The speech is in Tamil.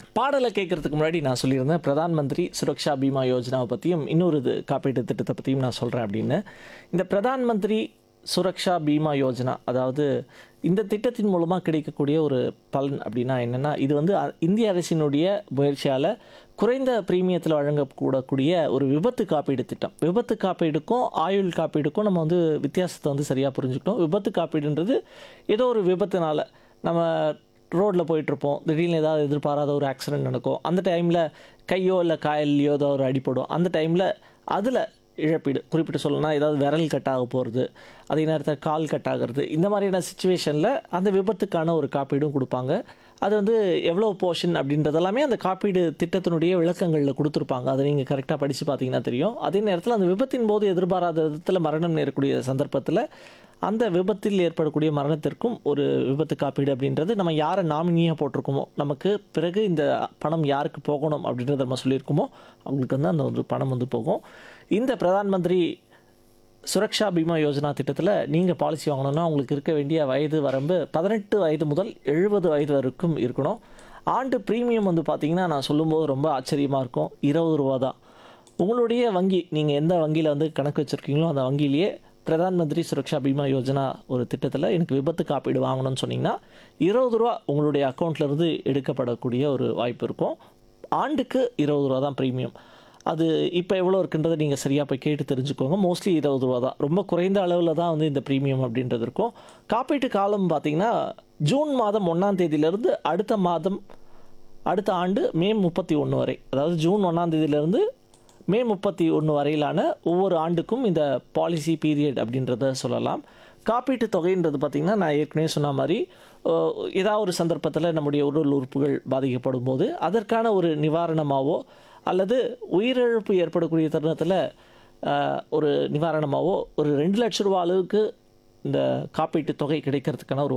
பாடலை கேட்கறதுக்கு முன்னாடி நான் சொல்லியிருந்தேன் பிரதான் மந்திரி சுரக்ஷா பீமா யோஜனாவை பற்றியும் இன்னொரு இது காப்பீட்டு திட்டத்தை பற்றியும் நான் சொல்கிறேன் அப்படின்னு இந்த பிரதான் மந்திரி சுரக்ஷா பீமா யோஜனா அதாவது இந்த திட்டத்தின் மூலமாக கிடைக்கக்கூடிய ஒரு பலன் அப்படின்னா என்னென்னா இது வந்து அ- இந்திய அரசினுடைய முயற்சியால் குறைந்த பிரீமியத்தில் வழங்கக்கூடக்கூடிய ஒரு விபத்து காப்பீடு திட்டம் விபத்து காப்பீடுக்கும் ஆயுள் காப்பீடுக்கும் நம்ம வந்து வித்தியாசத்தை வந்து சரியாக புரிஞ்சுக்கணும் விபத்து காப்பீடுன்றது ஏதோ ஒரு விபத்துனால நம்ம ரோட்டில் போயிட்டுருப்போம் திடீர்னு ஏதாவது எதிர்பாராத ஒரு ஆக்சிடென்ட் நடக்கும் அந்த டைமில் கையோ இல்லை காயல்லையோ ஏதோ ஒரு அடிப்படும் அந்த டைமில் அதில் இழப்பீடு குறிப்பிட்டு சொல்லணும்னா ஏதாவது விரல் கட்டாக போகிறது அதே நேரத்தில் கால் கட் ஆகிறது இந்த மாதிரியான சுச்சுவேஷனில் அந்த விபத்துக்கான ஒரு காப்பீடும் கொடுப்பாங்க அது வந்து எவ்வளோ போர்ஷன் அப்படின்றதெல்லாமே அந்த காப்பீடு திட்டத்தினுடைய விளக்கங்களில் கொடுத்துருப்பாங்க அதை நீங்கள் கரெக்டாக படித்து பார்த்தீங்கன்னா தெரியும் அதே நேரத்தில் அந்த விபத்தின் போது எதிர்பாராத விதத்தில் மரணம் நேரக்கூடிய சந்தர்ப்பத்தில் அந்த விபத்தில் ஏற்படக்கூடிய மரணத்திற்கும் ஒரு விபத்து காப்பீடு அப்படின்றது நம்ம யாரை நாமினியாக போட்டிருக்கோமோ நமக்கு பிறகு இந்த பணம் யாருக்கு போகணும் அப்படின்றத நம்ம சொல்லியிருக்கோமோ அவங்களுக்கு வந்து அந்த ஒரு பணம் வந்து போகும் இந்த பிரதான் மந்திரி சுரக்ஷா பீமா யோஜனா திட்டத்தில் நீங்கள் பாலிசி வாங்கணும்னா உங்களுக்கு இருக்க வேண்டிய வயது வரம்பு பதினெட்டு வயது முதல் எழுபது வயது வரைக்கும் இருக்கணும் ஆண்டு ப்ரீமியம் வந்து பார்த்தீங்கன்னா நான் சொல்லும்போது ரொம்ப ஆச்சரியமாக இருக்கும் இருபது ரூபா தான் உங்களுடைய வங்கி நீங்கள் எந்த வங்கியில் வந்து கணக்கு வச்சுருக்கீங்களோ அந்த வங்கியிலேயே பிரதான் மந்திரி சுரக்ஷா பீமா யோஜனா ஒரு திட்டத்தில் எனக்கு விபத்து காப்பீடு வாங்கணும்னு சொன்னீங்கன்னா இருபது ரூபா உங்களுடைய அக்கௌண்ட்லேருந்து எடுக்கப்படக்கூடிய ஒரு வாய்ப்பு இருக்கும் ஆண்டுக்கு இருபது ரூபா தான் ப்ரீமியம் அது இப்போ எவ்வளோ இருக்குன்றதை நீங்கள் சரியாக போய் கேட்டு தெரிஞ்சுக்கோங்க மோஸ்ட்லி இருபது ரூபா தான் ரொம்ப குறைந்த அளவில் தான் வந்து இந்த ப்ரீமியம் அப்படின்றது இருக்கும் காப்பீட்டு காலம் பார்த்தீங்கன்னா ஜூன் மாதம் ஒன்றாம் தேதியிலேருந்து அடுத்த மாதம் அடுத்த ஆண்டு மே முப்பத்தி ஒன்று வரை அதாவது ஜூன் ஒன்றாம் தேதியிலேருந்து மே முப்பத்தி ஒன்று வரையிலான ஒவ்வொரு ஆண்டுக்கும் இந்த பாலிசி பீரியட் அப்படின்றத சொல்லலாம் காப்பீட்டு தொகைன்றது பார்த்திங்கன்னா நான் ஏற்கனவே சொன்ன மாதிரி அஹ், ஏதாவது ஒரு சந்தர்ப்பத்தில் நம்முடைய உடல் உறுப்புகள் பாதிக்கப்படும் போது அதற்கான ஒரு நிவாரணமாவோ அல்லது உயிரிழப்பு ஏற்படக்கூடிய தருணத்தில் அஹ், ஒரு நிவாரணமாவோ ஒரு ரெண்டு லட்ச ரூபா அளவுக்கு இந்த காப்பீட்டு தொகை கிடைக்கிறதுக்கான ஒரு